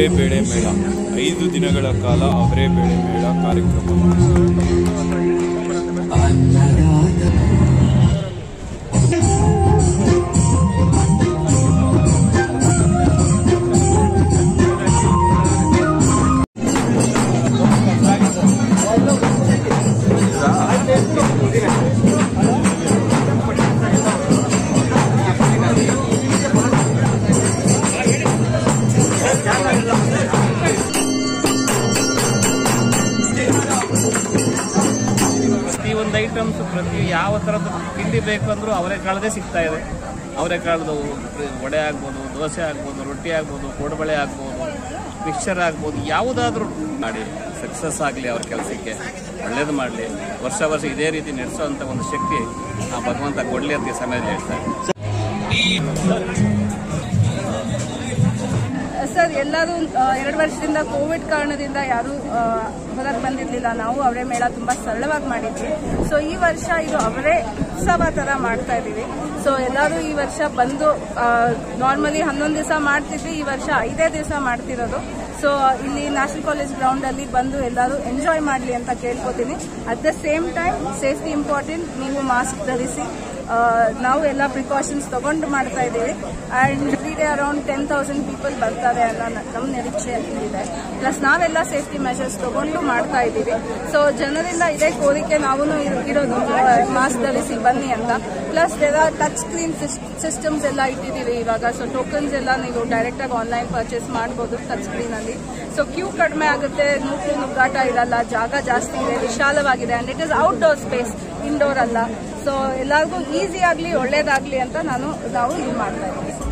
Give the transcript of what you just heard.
ಅವರೇ ಬೇಳೆ ಮೇಳ ಐದು ದಿನಗಳ ಕಾಲ ಅವರೇ ಬೇಳೆ ಮೇಳ ಕಾರ್ಯಕ್ರಮ ಪ್ರತಿ ಒಂದು ಐಟಮ್ಸ್ ಪ್ರತಿ ಯಾವ ಥರದ ತಿಂಡಿ ಬೇಕು ಅಂದರೂ ಅವರೆಕಾಳದೇ ಸಿಗ್ತಾ ಇದೆ ಅವರೆಕಾಳದು ವಡೆ ಆಗ್ಬೋದು ದೋಸೆ ಆಗ್ಬೋದು ರೊಟ್ಟಿ ಆಗ್ಬೋದು ಕೋಡುಬಳೆ ಆಗ್ಬೋದು ಮಿಕ್ಸರ್ ಆಗ್ಬೋದು ಯಾವುದಾದ್ರೂ ಮಾಡಿ ಸಕ್ಸಸ್ ಆಗಲಿ ಅವ್ರ ಕೆಲಸಕ್ಕೆ ಒಳ್ಳೇದು ಮಾಡಲಿ ವರ್ಷ ವರ್ಷ ಇದೇ ರೀತಿ ನಡೆಸೋವಂಥ ಒಂದು ಶಕ್ತಿ ಆ ಭಗವಂತ ಕೊಡಲಿ ಅಂತ ಈ ಸಮಯದಲ್ಲಿ ಹೇಳ್ತಾರೆ ಸರ್ ಎಲ್ಲರೂ ಆ, ಎರಡು ವರ್ಷದಿಂದ ಕೋವಿಡ್ ಕಾರಣದಿಂದ ಯಾರು ಹೊರಗೆ ಬಂದಿರಲಿಲ್ಲ ನಾವು ಅವರೇ ಮೇಳ ತುಂಬಾ ಸರಳವಾಗಿ ಮಾಡಿದ್ವಿ ಸೊ ಈ ವರ್ಷ ಇದು ಅವರೇ ಉತ್ಸವ ತರ ಮಾಡ್ತಾ ಇದೀವಿ ಸೊ ಎಲ್ಲರೂ ಈ ವರ್ಷ ಬಂದು ನಾರ್ಮಲಿ ಹನ್ನೊಂದು ದಿವಸ ಮಾಡ್ತಿದ್ವಿ ಈ ವರ್ಷ ಐದೇ ದಿವಸ ಮಾಡ್ತಿರೋದು ಸೊ ಇಲ್ಲಿ ನ್ಯಾಷನಲ್ ಕಾಲೇಜ್ ಗ್ರೌಂಡ್ ಅಲ್ಲಿ ಬಂದು ಎಲ್ಲರೂ ಎಂಜಾಯ್ ಮಾಡಲಿ ಅಂತ ಕೇಳ್ಕೊತೀನಿ at the same time safety important ನೀವು ಮಾಸ್ಕ್ ಧರಿಸಿ ಆ, ನಾವು ಎಲ್ಲ ಪ್ರಿಕಾಷನ್ಸ್ ತಗೊಂಡು ಮಾಡ್ತಾ ಇದ್ದೀವಿ and every day around ten thousand people ಬರ್ತಾರೆ ಅನ್ನೋ ನ- ನಮ್ಮ ನಿರೀಕ್ಷೆ ಇದೆ ಪ್ಲಸ್ ನಾವೆಲ್ಲ ಸೇಫ್ಟಿ ಮೆಷರ್ಸ್ ತಗೊಂಡು ಮಾಡ್ತಾ ಇದ್ದೀವಿ ಸೊ ಜನರಿಂದ ಇದೇ ಕೋರಿಕೆ ನಾವು ಇರೋದು ಮಾಸ್ಕ್ ಧರಿಸಿ ಬನ್ನಿ ಅಂತ ಪ್ಲಸ್ ಎಲ್ಲ ಟಚ್ ಸ್ಕ್ರೀನ್ ಸಿಸ್ಟಮ್ಸ್ ಎಲ್ಲ ಇಟ್ಟಿದ್ದೀವಿ ಇವಾಗ ಸೊ ಟೋಕನ್ಸ್ ಎಲ್ಲ ನೀವು ಡೈರೆಕ್ಟ್ ಆಗಿ ಆನ್ಲೈನ್ ಪರ್ಚೇಸ್ ಮಾಡ್ಬೋದು ಟಚ್ ಸ್ಕ್ರೀನ್ ಅಲ್ಲಿ ಸೊ ಕ್ಯೂ ಕಡಿಮೆ ಆಗುತ್ತೆ ನೂಕು ನುಗ್ಗಾಟ ಇರಲ್ಲ ಜಾಗ ಜಾಸ್ತಿ ಇದೆ ವಿಶಾಲವಾಗಿದೆ and it is outdoor space indoor ಅಲ್ಲ ಸೊ ಎಲ್ಲರಿಗೂ ಈಸಿ ಆಗಲಿ ಒಳ್ಳೇದಾಗಲಿ ಅಂತ ನಾನು ನಾವು ಇದು ಮಾಡ್ತಾ ಇದ್ದೀವಿ